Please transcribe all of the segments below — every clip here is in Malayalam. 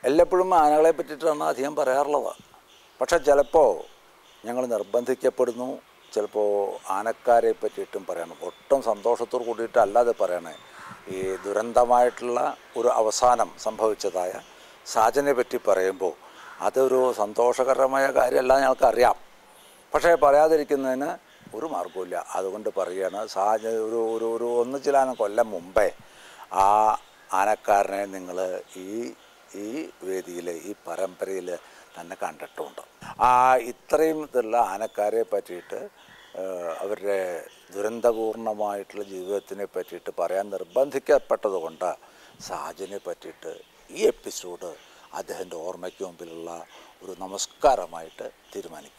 എല്ലായ്പ്പോഴും ആനകളെ പറ്റിയിട്ടാണ് അധികം പറയാറുള്ളത് പക്ഷെ ചിലപ്പോൾ ഞങ്ങൾ നിർബന്ധിക്കപ്പെടുന്നു ചിലപ്പോൾ ആനക്കാരെ പറ്റിയിട്ടും പറയണം ഒട്ടും സന്തോഷത്തോട് കൂടിയിട്ടല്ലാതെ പറയണേ ഈ ദുരന്തമായിട്ടുള്ള ഒരു അവസാനം സംഭവിച്ചതായ സാജനെ പറ്റി പറയുമ്പോൾ അതൊരു സന്തോഷകരമായ കാര്യമല്ല ഞങ്ങൾക്കറിയാം പക്ഷേ പറയാതിരിക്കുന്നതിന് ഒരു മാർഗവുമില്ല അതുകൊണ്ട് പറയുകയാണ് സാജ ഒരു ഒരു ഒരു ഒന്ന് ചില കൊല്ലം മുമ്പേ ആ ആനക്കാരനെ നിങ്ങൾ ഈ ഈ വേദിയിൽ ഈ പരമ്പരയിൽ തന്നെ കണ്ടിട്ടുമുണ്ട് ആ ഇത്രയും ഇതുള്ള ആനക്കാരെ പറ്റിയിട്ട് ഏഹ്, അവരുടെ ദുരന്തപൂർണമായിട്ടുള്ള ജീവിതത്തിനെ പറ്റിയിട്ട് പറയാൻ നിർബന്ധിക്കപ്പെട്ടതുകൊണ്ട് സാജനെ പറ്റിയിട്ട് ഈ എപ്പിസോഡ് അദ്ദേഹത്തിൻ്റെ ഓർമ്മയ്ക്ക് മുമ്പിലുള്ള ഒരു നമസ്കാരമായിട്ട് തീരുമാനിക്കും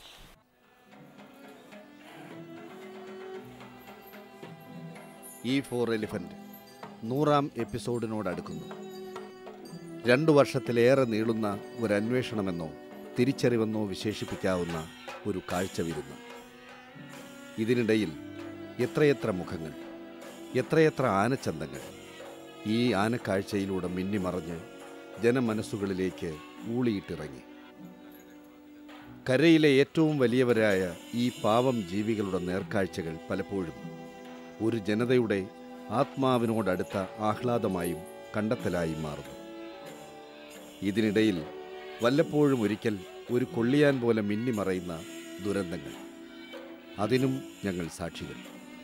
ഇ ഫോർ എലിഫൻ്റ് നൂറാം എപ്പിസോഡിനോടടുക്കുന്നു രണ്ടു വർഷത്തിലേറെ നീളുന്ന ഒരു അന്വേഷണമെന്നോ തിരിച്ചറിവെന്നോ വിശേഷിപ്പിക്കാവുന്ന ഒരു കാഴ്ച വിരുന്ന് ഇതിനിടയിൽ എത്രയെത്ര മുഖങ്ങൾ എത്രയെത്ര ആനച്ചന്തങ്ങൾ ഈ ആനക്കാഴ്ചയിലൂടെ മിന്നിമറഞ്ഞ് ജനമനസ്സുകളിലേക്ക് ഊളിയിട്ടിറങ്ങി കരയിലെ ഏറ്റവും വലിയവരായ ഈ പാവം ജീവികളുടെ നേർക്കാഴ്ചകൾ പലപ്പോഴും ഒരു ജനതയുടെ ആത്മാവിനോടടുത്ത ആഹ്ലാദമായും കണ്ടെത്തലായും മാറുന്നു ഇതിനിടയിൽ വല്ലപ്പോഴും ഒരിക്കൽ ഒരു കൊള്ളിയാൻ പോലെ മിന്നിമറയുന്ന ദുരന്തങ്ങൾ അതിനും ഞങ്ങൾ സാക്ഷികൾ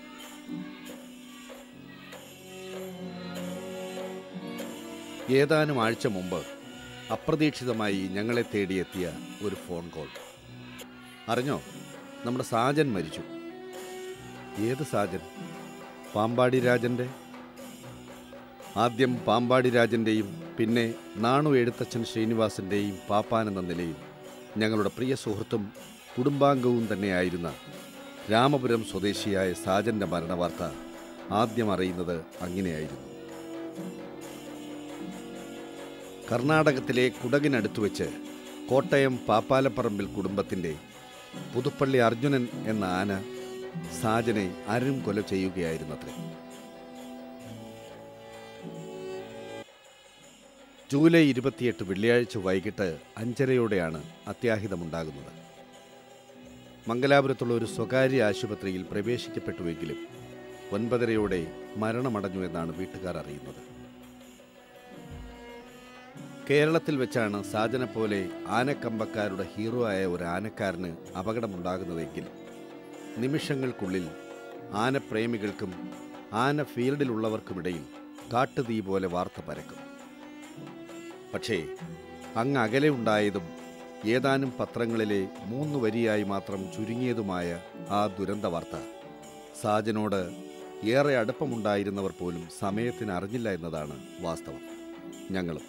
ഏതാനും ആഴ്ച മുമ്പ് അപ്രതീക്ഷിതമായി ഞങ്ങളെ തേടിയെത്തിയ ഒരു ഫോൺ കോൾ അറിഞ്ഞോ നമ്മുടെ സാജൻ മരിച്ചു ഏത് സാജൻ പാമ്പാടി രാജൻ്റെ ആദ്യം പാമ്പാടി രാജൻ്റെയും പിന്നെ നാണു എഴുത്തച്ഛൻ ശ്രീനിവാസൻ്റെയും പാപ്പാൻ എന്ന നിലയിൽ ഞങ്ങളുടെ പ്രിയ സുഹൃത്തും കുടുംബാംഗവും തന്നെയായിരുന്ന രാമപുരം സ്വദേശിയായ സാജൻ്റെ മരണവാർത്ത ആദ്യം അറിയുന്നത് അങ്ങനെയായിരുന്നു കർണാടകത്തിലെ കുടകിനടുത്ത് വെച്ച് കോട്ടയം പാപ്പാലപ്പറമ്പിൽ കുടുംബത്തിൻ്റെ പുതുപ്പള്ളി അർജുനൻ എന്ന ആന സാജനെ അരും കൊല ചെയ്യുകയായിരുന്നത്രേ ജൂലൈ ഇരുപത്തിയെട്ട് വെള്ളിയാഴ്ച വൈകിട്ട് അഞ്ചരയോടെയാണ് അത്യാഹിതമുണ്ടാകുന്നത് മംഗലാപുരത്തുള്ള ഒരു സ്വകാര്യ ആശുപത്രിയിൽ പ്രവേശിക്കപ്പെട്ടുവെങ്കിലും ഒൻപതരയോടെ മരണമടഞ്ഞു എന്നാണ് വീട്ടുകാർ അറിയുന്നത് കേരളത്തിൽ വെച്ചാണ് സാജനെ പോലെ ആനക്കമ്പക്കാരുടെ ഹീറോ ആയ ഒരു ആനക്കാരന് അപകടമുണ്ടാകുന്നതെങ്കിൽ നിമിഷങ്ങൾക്കുള്ളിൽ ആനപ്രേമികൾക്കും ആന ഫീൽഡിലുള്ളവർക്കുമിടയിൽ കാട്ടുതീ പോലെ വാർത്ത പരക്കും പക്ഷേ അങ്ങ് അകലെ ഉണ്ടായതും ഏതാനും പത്രങ്ങളിലെ മൂന്ന് വരിയായി മാത്രം ചുരുങ്ങിയതുമായ ആ ദുരന്ത വാർത്ത സാജനോട് ഏറെ അടുപ്പമുണ്ടായിരുന്നവർ പോലും സമയത്തിന് അറിഞ്ഞില്ല എന്നതാണ് വാസ്തവം ഞങ്ങളും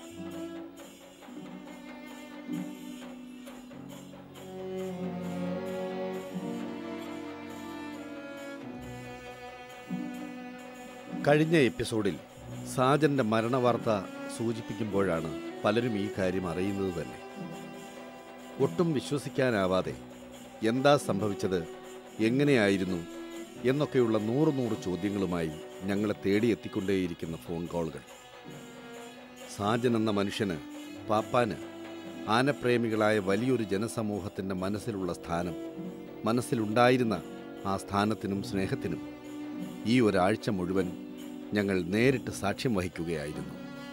കഴിഞ്ഞ എപ്പിസോഡിൽ സാജന്റെ മരണവാർത്ത സൂചിപ്പിക്കുമ്പോഴാണ് പലരും ഈ കാര്യം അറിയുന്നത് തന്നെ ഒട്ടും വിശ്വസിക്കാനാവാതെ എന്താ സംഭവിച്ചത് എങ്ങനെയായിരുന്നു എന്നൊക്കെയുള്ള നൂറ് നൂറ് ചോദ്യങ്ങളുമായി ഞങ്ങളെ തേടിയെത്തിക്കൊണ്ടേയിരിക്കുന്ന ഫോൺ കോളുകൾ സാജൻ എന്ന മനുഷ്യന് പാപ്പാന് ആനപ്രേമികളായ വലിയൊരു ജനസമൂഹത്തിൻ്റെ മനസ്സിലുള്ള സ്ഥാനം മനസ്സിലുണ്ടായിരുന്ന ആ സ്ഥാനത്തിനും സ്നേഹത്തിനും ഈ ഒരാഴ്ച മുഴുവൻ ഞങ്ങൾ നേരിട്ട് സാക്ഷ്യം വഹിക്കുകയായിരുന്നു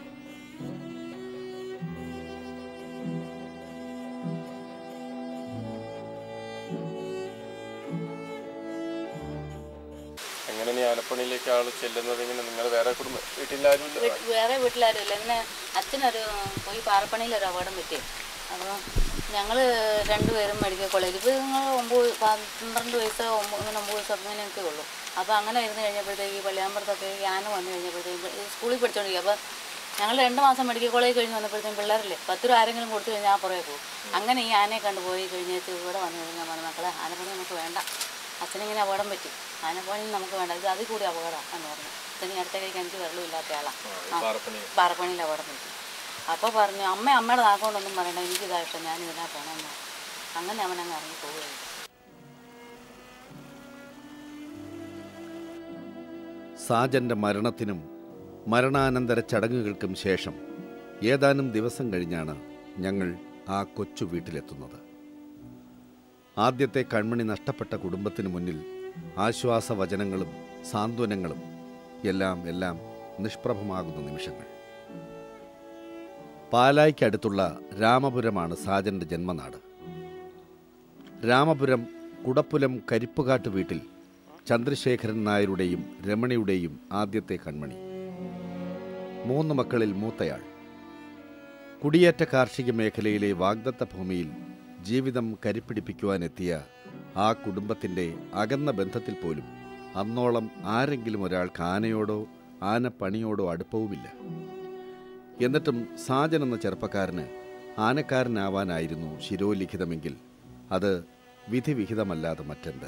എങ്ങനെ നീ ആലപ്പണിയിലേക്ക് ആള് ചെല്ലുന്നത് ഇങ്ങനെ നിങ്ങൾ വേറെ കുടുംബ വീട്ടിലാരും ഇല്ല വീട്ട് വേറെ വീട്ടിലാരുമില്ല എന്നെ അച്ഛനൊരു പോയി പാറപ്പണിയിൽ ഒരു അപകടം പറ്റി അപ്പോൾ ഞങ്ങൾ രണ്ടുപേരും മെഡിക്കൽ കോളേജിൽ ഇപ്പോൾ നിങ്ങൾ ഒമ്പത് പന്ത്രണ്ട് വയസ്സ് ഒമ്പത് ഇങ്ങനെ ഒമ്പത് വയസ്സ് അങ്ങനെയൊക്കെ ഉള്ളൂ അപ്പോൾ അങ്ങനെ ഇരുന്ന് കഴിഞ്ഞപ്പോഴത്തേക്ക് ഈ പള്ളിയാമ്പുറത്തൊക്കെ ഈ ആന വന്നു കഴിഞ്ഞപ്പോഴത്തേക്ക് ഈ സ്കൂളിൽ പഠിച്ചുകൊണ്ടിരിക്കുക അപ്പോൾ ഞങ്ങൾ രണ്ട് മാസം മെഡിക്കൽ കോളേജ് കഴിഞ്ഞ് വന്നപ്പോഴത്തേക്കും പിള്ളേരല്ലേ പത്ത് രൂപ ആരെങ്കിലും കൊടുത്തു കഴിഞ്ഞാൽ ആ പുറകെ പോകും അങ്ങനെ ഈ ആനയെ കണ്ടുപോയി കഴിഞ്ഞിട്ട് ഇവിടെ വന്നു കഴിഞ്ഞാൽ പറഞ്ഞു മക്കളെ ആനപ്പണി നമുക്ക് വേണ്ട അച്ഛനിങ്ങനെ അപകടം പറ്റി ആനപ്പണി നമുക്ക് വേണ്ട ഇത് അതിൽ കൂടി അപകടം എന്ന് പറഞ്ഞു അച്ഛന് അടുത്ത കൈക്ക് അഞ്ച് വെള്ളം ഇല്ലാത്ത ആളാണ് ആ, പാറപ്പണി പാറപ്പണിയിൽ അപകടം പറ്റി അപ്പോൾ പറഞ്ഞു അമ്മ അമ്മയുടെ നാക്കൊണ്ടൊന്നും പറയണ്ട എനിക്കിതാ ഇഷ്ടം ഞാൻ ഇതിനാ പോകണമെന്ന് പറഞ്ഞു. അങ്ങനെ അവൻ അങ്ങ് ഇറങ്ങി പോവുകയാണ് സാജന്റെ മരണത്തിനും മരണാനന്തര ചടങ്ങുകൾക്കും ശേഷം ഏതാനും ദിവസം കഴിഞ്ഞാണ് ഞങ്ങൾ ആ കൊച്ചു വീട്ടിലെത്തുന്നത് ആദ്യത്തെ കൺമണി നഷ്ടപ്പെട്ട കുടുംബത്തിന് മുന്നിൽ ആശ്വാസവചനങ്ങളും സാന്ത്വനങ്ങളും എല്ലാം എല്ലാം നിഷ്പ്രഭമാകുന്ന നിമിഷങ്ങൾ പാലായ്ക്കടുത്തുള്ള രാമപുരമാണ് സാജന്റെ ജന്മനാട് രാമപുരം കുടപ്പുലം കരിപ്പുകാട്ട് വീട്ടിൽ ചന്ദ്രശേഖരൻ നായരുടെയും രമണിയുടെയും ആദ്യത്തെ കൺമണി മൂന്ന് മക്കളിൽ മൂത്തയാൾ കുടിയേറ്റ കാർഷിക മേഖലയിലെ വാഗ്ദത്ത ഭൂമിയിൽ ജീവിതം കരിപ്പിടിപ്പിക്കുവാനെത്തിയ ആ കുടുംബത്തിൻ്റെ അകന്ന ബന്ധത്തിൽ പോലും അന്നോളം ആരെങ്കിലും ഒരാൾക്ക് ആനയോടോ ആനപ്പണിയോടോ അടുപ്പവുമില്ല എന്നിട്ടും സാജൻ എന്ന ചെറുപ്പക്കാരന് ആനക്കാരനാവാനായിരുന്നു ശിരോലിഖിതമെങ്കിൽ അത് വിധിവിഹിതമല്ലാതെ മറ്റെന്ത്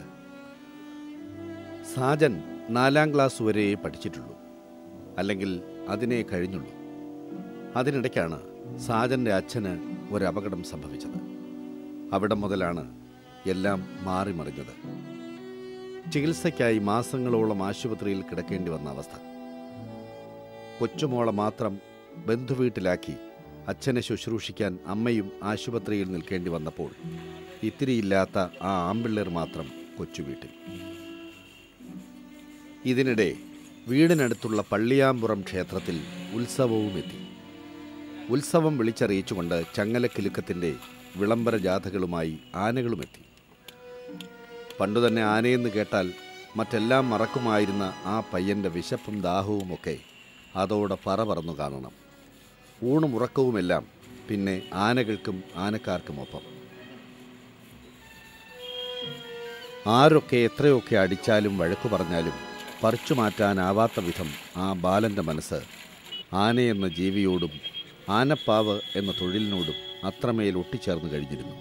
സാജൻ നാലാം ക്ലാസ് വരെ പഠിച്ചിട്ടുള്ളൂ അല്ലെങ്കിൽ അതിനെ കഴിഞ്ഞുള്ളൂ അതിനിടയ്ക്കാണ് സാജൻ്റെ അച്ഛന് ഒരു അപകടം സംഭവിച്ചത് അവിടെ മുതലാണ് എല്ലാം മാറിമറിഞ്ഞത് ചികിത്സയ്ക്കായി മാസങ്ങളോളം ആശുപത്രിയിൽ കിടക്കേണ്ടി വന്ന അവസ്ഥ കൊച്ചുമോളെ മാത്രം ബന്ധുവീട്ടിലാക്കി അച്ഛനെ ശുശ്രൂഷിക്കാൻ അമ്മയും ആശുപത്രിയിൽ നിൽക്കേണ്ടി വന്നപ്പോൾ ഇത്തിരിയില്ലാത്ത ആ ആമ്പിള്ളേർ മാത്രം കൊച്ചുവീട്ടിൽ ഇതിനിടെ വീടിനടുത്തുള്ള പള്ളിയാമ്പുറം ക്ഷേത്രത്തിൽ ഉത്സവവും എത്തി ഉത്സവം വിളിച്ചറിയിച്ചുകൊണ്ട് ചങ്ങലക്കിലുക്കത്തിൻ്റെ വിളംബര ജാഥകളുമായി ആനകളുമെത്തി പണ്ടുതന്നെ ആനയെന്ന് കേട്ടാൽ മറ്റെല്ലാം മറക്കുമായിരുന്ന ആ പയ്യൻ്റെ വിശപ്പും ദാഹവുമൊക്കെ അതോടെ പറ പറന്നു കാണണം ഊണും ഉറക്കവുമെല്ലാം പിന്നെ ആനകൾക്കും ആനക്കാർക്കുമൊപ്പം ആരൊക്കെ എത്രയൊക്കെ അടിച്ചാലും വഴക്കു പറഞ്ഞാലും പറിച്ചു മാറ്റാനാവാത്ത വിധം ആ ബാലൻ്റെ മനസ്സ് ആനയെന്ന ജീവിയോടും ആനപ്പാവ് എന്ന തൊഴിലിനോടും അത്രമേൽ ഒട്ടിച്ചേർന്ന് കഴിഞ്ഞിരുന്നു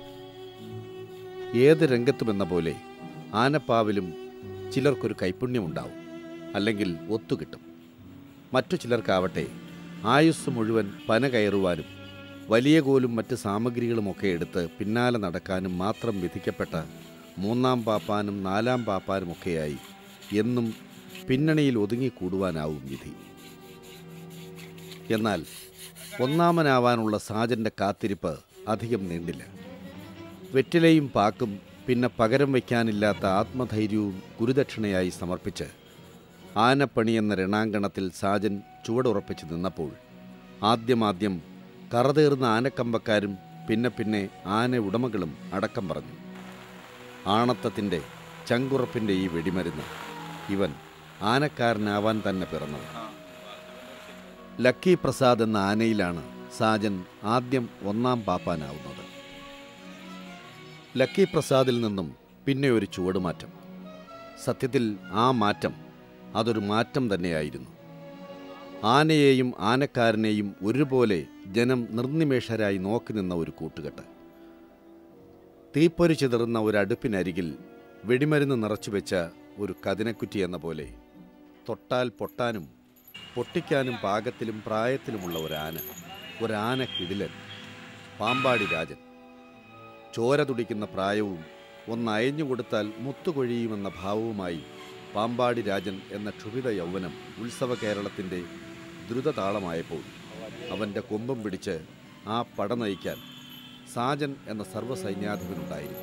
ഏത് രംഗത്തുമെന്ന പോലെ ആനപ്പാവിലും ചിലർക്കൊരു കൈപുണ്യമുണ്ടാവും അല്ലെങ്കിൽ ഒത്തുകിട്ടും മറ്റു ചിലർക്കാവട്ടെ ആയുസ് മുഴുവൻ പന കയറുവാനും വലിയ കോലും മറ്റ് സാമഗ്രികളുമൊക്കെ എടുത്ത് പിന്നാലെ നടക്കാനും മാത്രം വിധിക്കപ്പെട്ട മൂന്നാം പാപ്പാനും നാലാം പാപ്പാനുമൊക്കെയായി എന്നും പിന്നണിയിൽ ഒതുങ്ങിക്കൂടുവാനാവും വിധി എന്നാൽ ഒന്നാമനാവാനുള്ള സാജന്റെ കാത്തിരിപ്പ് അധികം നീണ്ടില്ല വെറ്റിലയും പാക്കും പിന്നെ പകരം വയ്ക്കാനില്ലാത്ത ആത്മധൈര്യവും ഗുരുദക്ഷിണയായി സമർപ്പിച്ച് ആനപ്പണി എന്ന രണാങ്കണത്തിൽ സാജൻ ചുവടുറപ്പിച്ച് നിന്നപ്പോൾ ആദ്യമാദ്യം കറതേറുന്ന ആനക്കമ്പക്കാരും പിന്നെ പിന്നെ ആന ഉടമകളും അടക്കം പറഞ്ഞു ആണത്തത്തിൻ്റെ ചങ്കുറപ്പിൻ്റെ ഈ വെടിമരുന്ന് ഇവൻ ആനക്കാരനാവാൻ തന്നെ പിറന്നത് ലക്കി പ്രസാദ് എന്ന ആനയിലാണ് സാജൻ ആദ്യം ഒന്നാം പാപ്പാനാവുന്നത് ലക്കി പ്രസാദിൽ നിന്നും പിന്നെ ഒരു ചുവടുമാറ്റം സത്യത്തിൽ ആ മാറ്റം അതൊരു മാറ്റം തന്നെയായിരുന്നു ആനയെയും ആനക്കാരനെയും ഒരുപോലെ ജനം നിർനിമേഷരായി നോക്കി നിന്ന ഒരു കൂട്ടുകെട്ട് തീപ്പൊരി ചിതറുന്ന ഒരു അടുപ്പിനരികിൽ വെടിമരുന്ന് നിറച്ചു വെച്ച ഒരു കതിനക്കുറ്റി എന്ന പോലെ തൊട്ടാൽ പൊട്ടാനും പൊട്ടിക്കാനും പാകത്തിലും പ്രായത്തിലുമുള്ള ഒരാന ഒരാന കിടിലൻ പാമ്പാടി രാജൻ ചോര തുടിക്കുന്ന പ്രായവും ഒന്ന് അയഞ്ഞു കൊടുത്താൽ മുത്തുകൊഴിയുമെന്ന ഭാവവുമായി പാമ്പാടി രാജൻ എന്ന ക്ഷുഭിത യൗവനം ഉത്സവ കേരളത്തിൻ്റെ ദ്രുതതാളമായപ്പോൾ അവൻ്റെ കൊമ്പം പിടിച്ച് ആ പട നയിക്കാൻ സാജൻ എന്ന സർവ്വസൈന്യാധിപനുണ്ടായിരുന്നു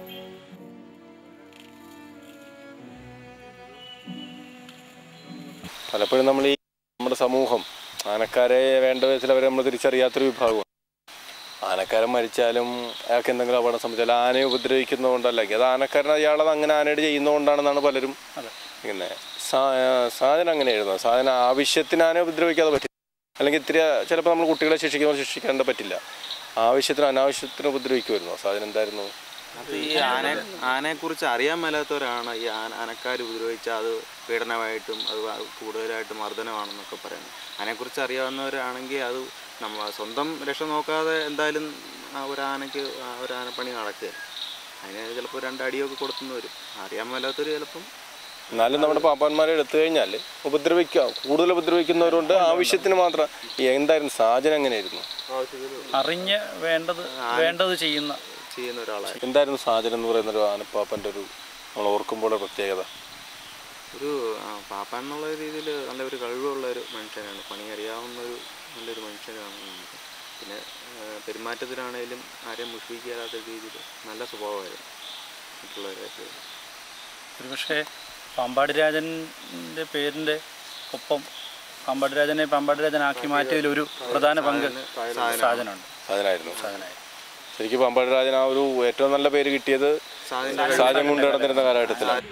പലപ്പോഴും നമ്മൾ ഈ നമ്മുടെ സമൂഹം ആനക്കാരെ വേണ്ട വിധത്തിൽ അവരെ നമ്മൾ തിരിച്ചറിയാത്തൊരു വിഭാഗമാണ് ആനക്കാരൻ മരിച്ചാലും അയാൾക്ക് എന്തെങ്കിലും അപകടം സംഭവിച്ചാലും ആനയെ ഉപദ്രവിക്കുന്നതുകൊണ്ടല്ല അത് ആനക്കാരൻ അയാളത് അങ്ങനെ ആനയോട് ചെയ്യുന്നതുകൊണ്ടാണെന്നാണ് പലരും പിന്നെ സാധനം അങ്ങനെ എഴുതുന്നത് സാധനം ആവശ്യത്തിന് ആനയെ ഉപദ്രവിക്കാതെ പറ്റില്ല അല്ലെങ്കിൽ ഇത്തിരി ചിലപ്പോൾ നമ്മൾ കുട്ടികളെ ശിക്ഷിക്കുമ്പോൾ ശിക്ഷിക്കാണ്ട് പറ്റില്ല ആവശ്യത്തിന് അനാവശ്യത്തിന് ഉപദ്രവിക്കുമായിരുന്നു സാധനം എന്തായിരുന്നു അത് ഈ ആന ആനയെക്കുറിച്ച് അറിയാൻ മേലാത്തവരാണ് ഈ ആന ആനക്കാർ ഉപദ്രവിച്ചാൽ അത് പീഡനമായിട്ടും അത് വ- കൂടുതലായിട്ട് മർദ്ദനമാണെന്നൊക്കെ പറയുന്നത് അതിനെക്കുറിച്ച് അറിയാവുന്നവരാണെങ്കിൽ അത് നമ്മ സ്വന്തം രക്ഷ നോക്കാതെ എന്തായാലും ആ ഒരു ആനയ്ക്ക് ആ ഒരു ആനപ്പണി നടക്കുക അതിന് ചിലപ്പോൾ രണ്ടടിയൊക്കെ കൊടുത്തുനിന്ന് വരും അറിയാൻ മേലാത്തവർ ചിലപ്പം എന്നാലും നമ്മുടെ പാപ്പാന്മാരെ എടുത്തു കഴിഞ്ഞാൽ ഉപദ്രവിക്കുക കൂടുതൽ ഉപദ്രവിക്കുന്നവരുണ്ട് ആവശ്യത്തിന് മാത്രം ഈ എന്തായിരുന്നു സാഹചര്യം എങ്ങനെയായിരുന്നു അറിഞ്ഞ് വേണ്ടത് വേണ്ടത് ചെയ്യുന്ന ചെയ്യുന്ന ഒരാളായി എന്തായിരുന്നു സാഹചര്യം എന്ന് പറയുന്ന ഒരു ആനപ്പാപ്പൻ്റെ ഒരു നമ്മൾ ഓർക്കുമ്പോൾ പ്രത്യേകത ഒരു ആ, പാപ്പാൻ എന്നുള്ള രീതിയിൽ നല്ല ഒരു കഴിവുള്ള ഒരു മനുഷ്യനാണ് പണി അറിയാവുന്ന ഒരു നല്ലൊരു മനുഷ്യനാണ് പിന്നെ ആ, പെരുമാറ്റത്തിലാണേലും ആരെയും മുഷിപ്പിക്കാത്ത രീതിയിൽ നല്ല സ്വഭാവമായിരുന്നു മറ്റുള്ളവരായിട്ട് ഒരുപക്ഷെ പാമ്പാടി രാജൻ്റെ പേരിൻ്റെ ഒപ്പം പാമ്പാടി രാജനെ പാമ്പാടി രാജനാക്കി മാറ്റിയതിൽ ഒരു പ്രധാന പങ്ക് സാധനമുണ്ട് സാധനമായിരുന്നു സാധനമായി ശരിക്കും പമ്പാടി രാജൻ ആ ഒരു ഏറ്റവും നല്ല പേര് കിട്ടിയത് സാജൻ കൊണ്ട് നടന്നിരുന്ന കാലഘട്ടത്തിലാണ്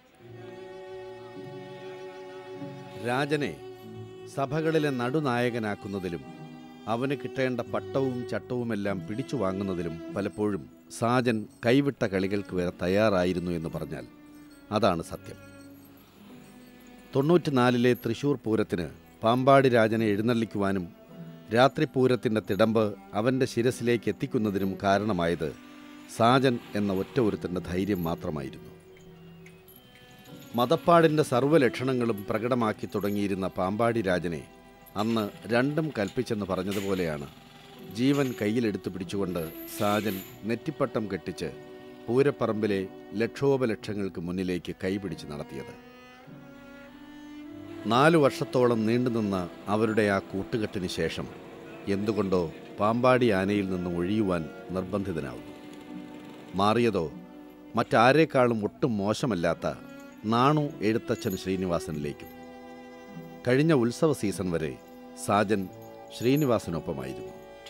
രാജനെ സഭകളിലെ നടുനായകനാക്കുന്നതിലും അവന് കിട്ടേണ്ട പട്ടവും ചട്ടവുമെല്ലാം പിടിച്ചു വാങ്ങുന്നതിലും പലപ്പോഴും സാജൻ കൈവിട്ട കളികൾക്ക് വരെ തയ്യാറായിരുന്നു എന്ന് പറഞ്ഞാൽ അതാണ് സത്യം തൊണ്ണൂറ്റിനാലിലെ തൃശൂർ പൂരത്തിന് പാമ്പാടി രാജനെ എഴുന്നള്ളിക്കുവാനും രാത്രി പൂരത്തിൻ്റെ തിടമ്പ് അവൻ്റെ ശിരസിലേക്ക് എത്തിക്കുന്നതിനും കാരണമായത് സാജൻ എന്ന ഒറ്റ ഒരുത്തൻ്റെ ധൈര്യം മാത്രമായിരുന്നു മതപ്പാടിൻ്റെ സർവ്വലക്ഷണങ്ങളും പ്രകടമാക്കി തുടങ്ങിയിരുന്ന പാമ്പാടി രാജനെ അന്ന് രണ്ടും കൽപ്പിച്ചെന്ന് പറഞ്ഞതുപോലെയാണ് ജീവൻ കയ്യിലെടുത്തു പിടിച്ചുകൊണ്ട് സാജൻ നെറ്റിപ്പട്ടം കെട്ടിച്ച് പൂരപ്പറമ്പിലെ ലക്ഷോപലക്ഷങ്ങൾക്ക് മുന്നിലേക്ക് കൈപിടിച്ച് നടത്തിയത് നാലു വർഷത്തോളം നീണ്ടുനിന്ന അവരുടെ ആ കൂട്ടുകെട്ടിന് ശേഷം എന്തുകൊണ്ടോ പാമ്പാടി ആനയിൽ നിന്ന് ഒഴിയുവാൻ നിർബന്ധിതനാവുന്നു മാറിയതോ മറ്റാരേക്കാളും ഒട്ടും മോശമല്ലാത്ത നാണു എഴുത്തച്ഛൻ ശ്രീനിവാസനിലേക്കും കഴിഞ്ഞ ഉത്സവ സീസൺ വരെ സാജൻ ശ്രീനിവാസനൊപ്പമായിരുന്നു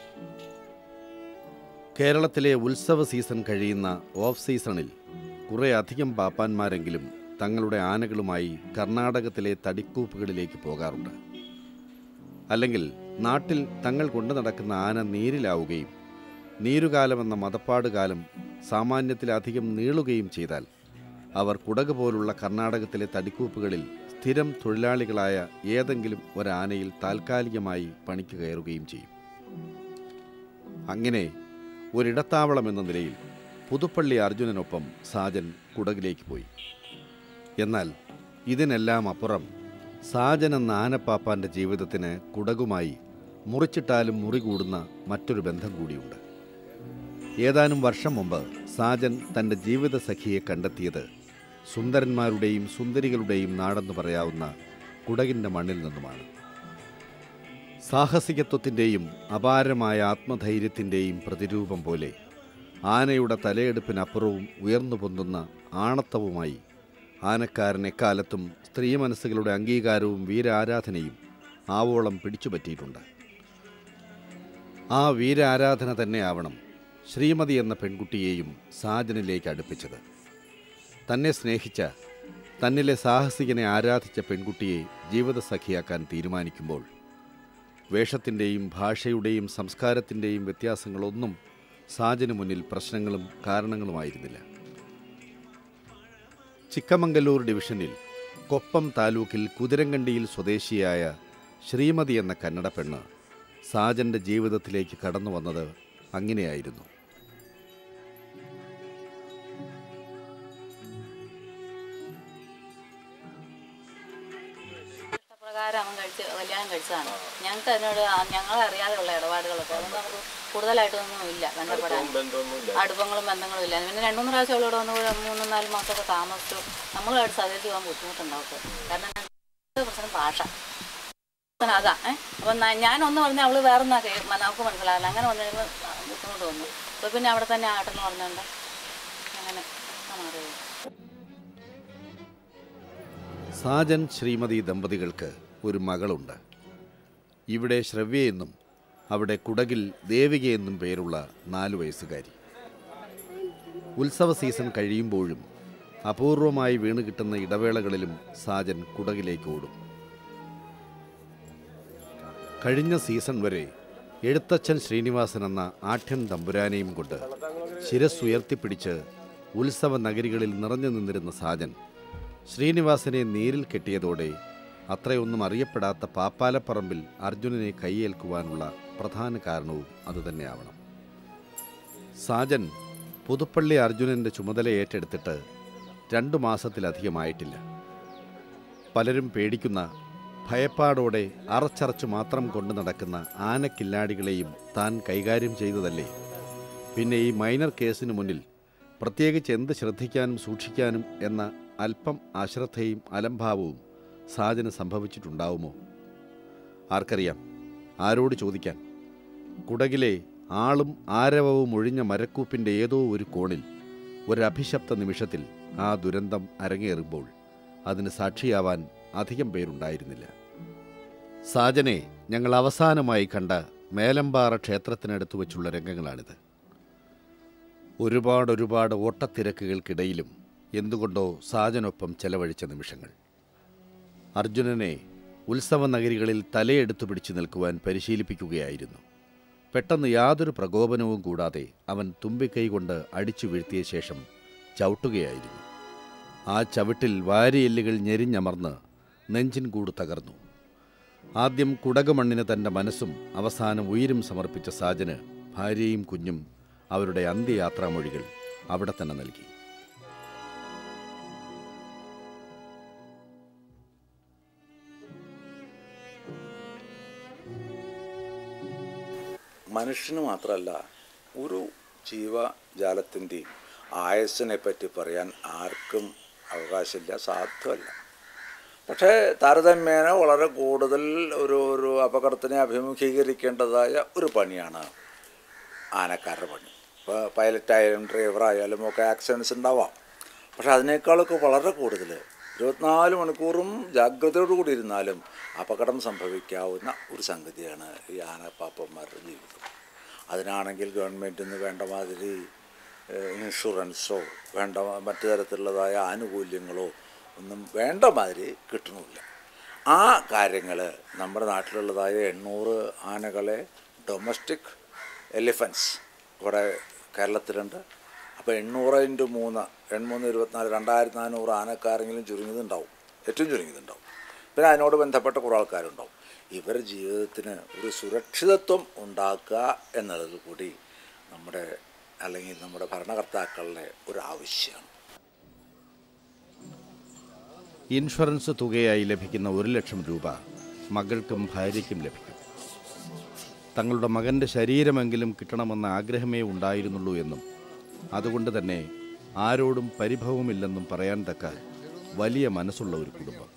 കേരളത്തിലെ ഉത്സവ സീസൺ കഴിയുന്ന ഓഫ് സീസണിൽ കുറേ അധികം പാപ്പാന്മാരെങ്കിലും തങ്ങളുടെ ആനകളുമായി കർണാടകത്തിലെ തടിക്കൂപ്പുകളിലേക്ക് പോകാറുണ്ട് അല്ലെങ്കിൽ നാട്ടിൽ തങ്ങൾ കൊണ്ടു നടക്കുന്ന ആന നീരിലാവുകയും നീരുകാലമെന്ന മതപ്പാട് കാലം സാമാന്യത്തിലധികം നീളുകയും ചെയ്താൽ അവർ കുടക് പോലുള്ള കർണാടകത്തിലെ തടിക്കൂപ്പുകളിൽ സ്ഥിരം തൊഴിലാളികളായ ഏതെങ്കിലും ഒരാനയിൽ താൽക്കാലികമായി പണിക്ക് കയറുകയും ചെയ്യും അങ്ങനെ ഒരിടത്താവളം എന്ന നിലയിൽ പുതുപ്പള്ളി അർജുനനൊപ്പം സാജൻ കുടകിലേക്ക് പോയി എന്നാൽ ഇതിനെല്ലാം അപ്പുറം സാജൻ എന്ന ആനപ്പാപ്പാൻ്റെ ജീവിതത്തിന് കുടകുമായി മുറിച്ചിട്ടാലും മുറി കൂടുന്ന മറ്റൊരു ബന്ധം കൂടിയുണ്ട് ഏതാനും വർഷം മുമ്പ് സാജൻ തൻ്റെ ജീവിത സഖിയെ കണ്ടെത്തിയത് സുന്ദരന്മാരുടെയും സുന്ദരികളുടെയും നാടെന്ന് പറയാവുന്ന കുടകിൻ്റെ മണ്ണിൽ നിന്നുമാണ് സാഹസികത്വത്തിൻ്റെയും അപാരമായ ആത്മധൈര്യത്തിൻ്റെയും പ്രതിരൂപം പോലെ ആനയുടെ തലയെടുപ്പിനപ്പുറവും ഉയർന്നു പൊന്തുന്ന ആണത്തവുമായി ആനക്കാരൻ എക്കാലത്തും സ്ത്രീ മനസ്സുകളുടെ അംഗീകാരവും വീരാരാധനയും ആവോളം പിടിച്ചുപറ്റിയിട്ടുണ്ട് ആ വീരാരാധന തന്നെയാവണം ശ്രീമതി എന്ന പെൺകുട്ടിയെയും സാജനിലേക്ക് അടുപ്പിച്ചത് തന്നെ സ്നേഹിച്ച തന്നിലെ സാഹസികനെ ആരാധിച്ച പെൺകുട്ടിയെ ജീവിതസഖിയാക്കാൻ തീരുമാനിക്കുമ്പോൾ വേഷത്തിൻ്റെയും ഭാഷയുടെയും സംസ്കാരത്തിൻ്റെയും വ്യത്യാസങ്ങളൊന്നും സാജന് മുന്നിൽ പ്രശ്നങ്ങളും കാരണങ്ങളുമായിരുന്നില്ല ചിക്കമംഗലൂർ ഡിവിഷനിൽ കൊപ്പം താലൂക്കിൽ കുതിരങ്കണ്ടിയിൽ സ്വദേശിയായ ശ്രീമതി എന്ന കന്നഡ പെണ്ണ് സാജൻ്റെ ജീവിതത്തിലേക്ക് കടന്നു വന്നത് അങ്ങനെയായിരുന്നു ഇഷ്ടപ്രകാരം അവൻ കഴിച്ച് കല്യാണം കഴിച്ചതാണ് ഞങ്ങൾക്ക് അതിനോട് ആ- ഞങ്ങളെ അറിയാതെയുള്ള ഇടപാടുകളൊക്കെ അതുകൊണ്ട് നമുക്ക് കൂടുതലായിട്ടൊന്നും ഇല്ല ബന്ധപ്പെടാൻ അടുപ്പങ്ങളും ബന്ധങ്ങളും ഇല്ല പിന്നെ രണ്ടു മൂന്ന് പ്രാവശ്യം അവളോട് വന്ന് ഒരു മൂന്ന് നാല് മാസമൊക്കെ താമസിച്ചു നമ്മളുമായിട്ട് സഹകരിച്ച് പോകാൻ ബുദ്ധിമുട്ടുണ്ടാവും കാരണം എന്താ പ്രശ്നം ഭാഷ പ്രശ്നം അതാ ഏഹ് അപ്പം ഞാനൊന്ന് പറഞ്ഞാൽ അവള് വേറൊന്നാ കേ നമുക്ക് മനസ്സിലാവില്ല അങ്ങനെ വന്നു കഴിയുമ്പോൾ ബുദ്ധിമുട്ട് വന്നു അപ്പോൾ പിന്നെ അവിടെ തന്നെ ആട്ടെന്ന് പറഞ്ഞുകൊണ്ട് അങ്ങനെ മാറിയത് സാജൻ ശ്രീമതി ദമ്പതികൾക്ക് ഒരു മകളുണ്ട് ഇവിടെ ശ്രവ്യയെന്നും അവിടെ കുടകിൽ ദേവികയെന്നും പേരുള്ള നാലു വയസ്സുകാരി ഉത്സവ സീസൺ കഴിയുമ്പോഴും അപൂർവമായി വീണ് കിട്ടുന്ന ഇടവേളകളിലും സാജൻ കുടകിലേക്ക് ഓടും കഴിഞ്ഞ സീസൺ വരെ എഴുത്തച്ഛൻ ശ്രീനിവാസൻ എന്ന ആഠ്യൻ തമ്പുരാനെയും കൊണ്ട് ശിരസ്സുയർത്തിപ്പിടിച്ച് ഉത്സവ നഗരികളിൽ നിറഞ്ഞു നിന്നിരുന്ന സാജൻ ശ്രീനിവാസനെ നേരിൽ കെട്ടിയതോടെ അത്രയൊന്നും അറിയപ്പെടാത്ത പാപ്പാലപ്പറമ്പിൽ അർജുനനെ കൈയേൽക്കുവാനുള്ള പ്രധാന കാരണവും അതുതന്നെയാവണം സാജൻ പുതുപ്പള്ളി അർജുനൻ്റെ ചുമതല ഏറ്റെടുത്തിട്ട് രണ്ടു മാസത്തിലധികമായിട്ടില്ല പലരും പേടിക്കുന്ന ഭയപ്പാടോടെ അറച്ചറച്ചു മാത്രം കൊണ്ടു നടക്കുന്ന ആനക്കില്ലാടികളെയും താൻ കൈകാര്യം ചെയ്തതല്ലേ പിന്നെ ഈ മൈനർ കേസിന് മുന്നിൽ പ്രത്യേകിച്ച് എന്ത് ശ്രദ്ധിക്കാനും സൂക്ഷിക്കാനും എന്ന അല്പം അശ്രദ്ധയും അലംഭാവവും സാജന് സംഭവിച്ചിട്ടുണ്ടാവുമോ ആർക്കറിയാം ആരോട് ചോദിക്കാൻ കുടകിലെ ആളും ആരവവും ഒഴിഞ്ഞ മരക്കൂപ്പിൻ്റെ ഏതോ ഒരു കോണിൽ ഒരഭിശപ്ത നിമിഷത്തിൽ ആ ദുരന്തം അരങ്ങേറുമ്പോൾ അതിന് സാക്ഷിയാവാൻ അധികം പേരുണ്ടായിരുന്നില്ല സാജനെ ഞങ്ങൾ അവസാനമായി കണ്ട മേലമ്പാറ ക്ഷേത്രത്തിനടുത്ത് വെച്ചുള്ള രംഗങ്ങളാണിത് ഒരുപാട് ഒരുപാട് ഓട്ടത്തിരക്കുകൾക്കിടയിലും എന്തുകൊണ്ടോ സാജനൊപ്പം ചെലവഴിച്ച നിമിഷങ്ങൾ അർജുനനെ ഉത്സവ നഗരികളിൽ തലയെടുത്തു പിടിച്ചു നിൽക്കുവാൻ പരിശീലിപ്പിക്കുകയായിരുന്നു പെട്ടെന്ന് യാതൊരു പ്രകോപനവും കൂടാതെ അവൻ തുമ്പിക്കൈ കൊണ്ട് അടിച്ചു വീഴ്ത്തിയ ശേഷം ചവിട്ടുകയായിരുന്നു ആ ചവിട്ടിൽ വാരിയെല്ലുകൾ ഞെരിഞ്ഞമർന്ന് നെഞ്ചിൻ കൂട് തകർന്നു ആദ്യം കുടകുമണ്ണിന് തൻ്റെ മനസ്സും അവസാനം ഉയിരും സമർപ്പിച്ച സാജന് ഭാര്യയും കുഞ്ഞും അവരുടെ അന്ത്യയാത്രാമൊഴികൾ അവിടെ തന്നെ നൽകി മനുഷ്യന് മാത്രമല്ല ഒരു ജീവജാലത്തിൻ്റെയും ആയസ്സിനെ പറ്റി പറയാൻ ആർക്കും അവകാശമില്ല സാധ്യമല്ല പക്ഷേ താരതമ്യേന വളരെ കൂടുതൽ ഒരു ഒരു അപകടത്തിനെ അഭിമുഖീകരിക്കേണ്ടതായ ഒരു പണിയാണ് ആനക്കാരുടെ പണി ഇപ്പോൾ പൈലറ്റായാലും ഡ്രൈവറായാലും ഒക്കെ ആക്സിഡൻസ് ഉണ്ടാവാം പക്ഷെ അതിനേക്കാളൊക്കെ വളരെ കൂടുതൽ ഇരുപത്തിനാല് മണിക്കൂറും ജാഗ്രതയോടുകൂടി ഇരുന്നാലും അപകടം സംഭവിക്കാവുന്ന ഒരു സംഗതിയാണ് ഈ ആനപ്പാപ്പന്മാരുടെ ജീവിതം അതിനാണെങ്കിൽ ഗവൺമെൻറ്റിൽ നിന്ന് വേണ്ട മാതിരി ഏഹ്, ഇൻഷുറൻസോ വേണ്ട മറ്റു തരത്തിലുള്ളതായ ആനുകൂല്യങ്ങളോ ഒന്നും വേണ്ട മാതിരി കിട്ടണമില്ല ആ കാര്യങ്ങൾ നമ്മുടെ നാട്ടിലുള്ളതായ എണ്ണൂറ് ആനകളെ ഡൊമസ്റ്റിക് എലിഫൻസ് ഇവിടെ കേരളത്തിലുണ്ട് അപ്പോൾ എണ്ണൂറ് ഇൻറ്റു മൂന്ന് എൺമൂന്ന് ഇരുപത്തിനാല് രണ്ടായിരത്തി നാനൂറ് ആനക്കാരെങ്കിലും ചുരുങ്ങിയതുണ്ടാവും ഏറ്റവും ചുരുങ്ങിയതുണ്ടാവും പിന്നെ അതിനോട് ബന്ധപ്പെട്ട കുറേ ആൾക്കാരുണ്ടാവും ഇവരുടെ ജീവിതത്തിന് ഒരു സുരക്ഷിതത്വം ഉണ്ടാക്കുക എന്നുള്ളത് കൂടി നമ്മുടെ അല്ലെങ്കിൽ നമ്മുടെ ഭരണകർത്താക്കളുടെ ഒരു ആവശ്യമാണ് ഇൻഷുറൻസ് തുകയായി ലഭിക്കുന്ന ഒരു ലക്ഷം രൂപ മകൾക്കും ഭാര്യയ്ക്കും ലഭിക്കും തങ്ങളുടെ മകൻ്റെ ശരീരമെങ്കിലും കിട്ടണമെന്ന ആഗ്രഹമേ ഉണ്ടായിരുന്നുള്ളൂ എന്നും അതുകൊണ്ട് തന്നെ ആരോടും പരിഭവമില്ലെന്നും പറയാൻ തക്ക വലിയ മനസ്സുള്ള ഒരു കുടുംബം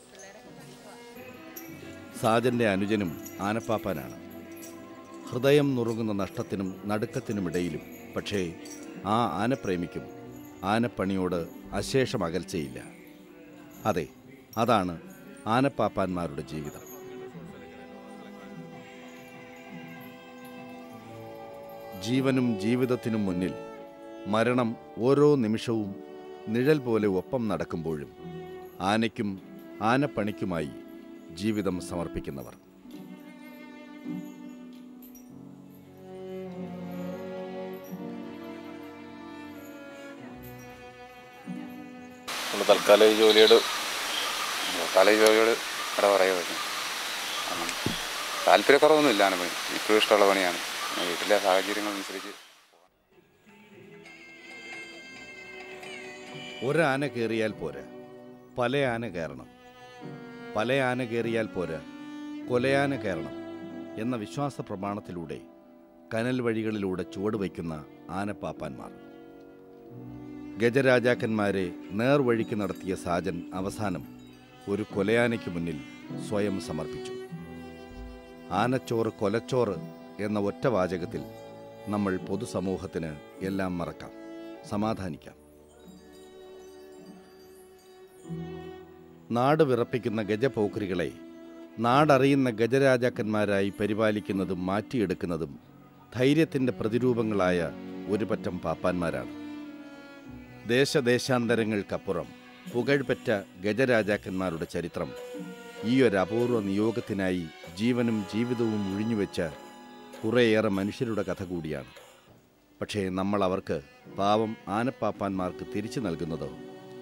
സാജൻ്റെ അനുജനും ആനപ്പാപ്പാനാണ് ഹൃദയം നുറുങ്ങുന്ന നഷ്ടത്തിനും നടുക്കത്തിനുമിടയിലും പക്ഷേ ആ ആനപ്രേമിക്കും ആനപ്പണിയോട് അശേഷം അകൽച്ചയില്ല അതെ അതാണ് ആനപ്പാപ്പാന്മാരുടെ ജീവിതം ജീവനും ജീവിതത്തിനും മുന്നിൽ മരണം ഓരോ നിമിഷവും നിഴൽ പോലെ ഒപ്പം നടക്കുമ്പോഴും ആനയ്ക്കും ആനപ്പണിക്കുമായി ജീവിതം സമർപ്പിക്കുന്നവർ നമ്മൾ തൽക്കാലം ഈ ജോലിയോട് തല ജോലിയോട് ഇട പറയുമായിരുന്നു അങ്ങനെ താല്പര്യക്കുറവൊന്നുമില്ല ആനപ്പണി ഇപ്പോഴും ഇഷ്ടമുള്ള പണിയാണ് പിന്നെ വീട്ടിലെ സാഹചര്യങ്ങളനുസരിച്ച് ഒരാന കയറിയാൽ പോരാ പല ആന കയറണം പല ആന കയറിയാൽ പോരാ കൊലയാന കയറണം എന്ന വിശ്വാസ പ്രമാണത്തിലൂടെ കനൽ വഴികളിലൂടെ ചുവടുവയ്ക്കുന്ന ആനപ്പാപ്പാന്മാർ ഗജരാജാക്കന്മാരെ നേർവഴിക്ക് നടത്തിയ സാജൻ അവസാനം ഒരു കൊലയാനയ്ക്ക് മുന്നിൽ സ്വയം സമർപ്പിച്ചു ആനച്ചോറ് കൊലച്ചോറ് എന്ന ഒറ്റ വാചകത്തിൽ നമ്മൾ പൊതുസമൂഹത്തിന് എല്ലാം മറക്കാം സമാധാനിക്കാം നാട് വിറപ്പിക്കുന്ന ഗജപോഖരികളെ നാടറിയുന്ന ഗജരാജാക്കന്മാരായി പരിപാലിക്കുന്നതും മാറ്റിയെടുക്കുന്നതും ധൈര്യത്തിൻ്റെ പ്രതിരൂപങ്ങളായ ഒരു പറ്റം പാപ്പാന്മാരാണ് ദേശദേശാന്തരങ്ങൾക്കപ്പുറം പുകഴ്പെറ്റ ഗജരാജാക്കന്മാരുടെ ചരിത്രം ഈ ഒരു അപൂർവ നിയോഗത്തിനായി ജീവനും ജീവിതവും ഒഴിഞ്ഞുവെച്ച കുറേയേറെ മനുഷ്യരുടെ കഥ കൂടിയാണ് പക്ഷേ നമ്മൾ അവർക്ക് പാവം ആനപ്പാപ്പാന്മാർക്ക് തിരിച്ചു നൽകുന്നതോ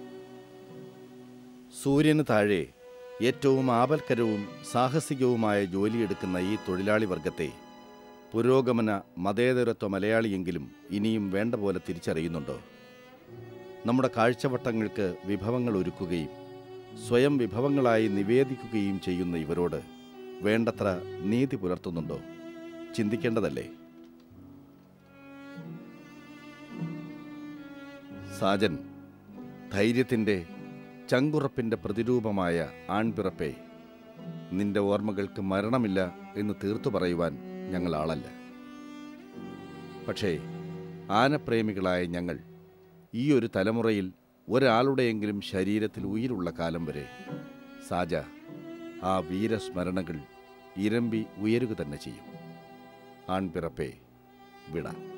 സൂര്യന് താഴെ ഏറ്റവും ആപൽക്കരവും സാഹസികവുമായ ജോലിയെടുക്കുന്ന ഈ തൊഴിലാളി വർഗത്തെ പുരോഗമന മതേതരത്വ മലയാളിയെങ്കിലും ഇനിയും വേണ്ട പോലെ തിരിച്ചറിയുന്നുണ്ടോ നമ്മുടെ കാഴ്ചവട്ടങ്ങൾക്ക് വിഭവങ്ങൾ ഒരുക്കുകയും സ്വയം വിഭവങ്ങളായി നിവേദിക്കുകയും ചെയ്യുന്ന ഇവരോട് വേണ്ടത്ര നീതി പുലർത്തുന്നുണ്ടോ ചിന്തിക്കേണ്ടതല്ലേ സാജൻ ധൈര്യത്തിൻ്റെ ചങ്കുറപ്പിൻ്റെ പ്രതിരൂപമായ ആൺപിറപ്പെ നിന്റെ ഓർമ്മകൾക്ക് മരണമില്ല എന്ന് തീർത്തു പറയുവാൻ ഞങ്ങൾ ആളല്ല പക്ഷേ ആനപ്രേമികളായ ഞങ്ങൾ ഈ ഒരു തലമുറയിൽ ഒരാളുടെയെങ്കിലും ശരീരത്തിൽ ഉயிருള്ള കാലം വരെ സാജ ആ വീരസ്മരണകൾ ഇരമ്പി ഉയരുക തന്നെ ചെയ്യും ആൺപിറപ്പേ വിട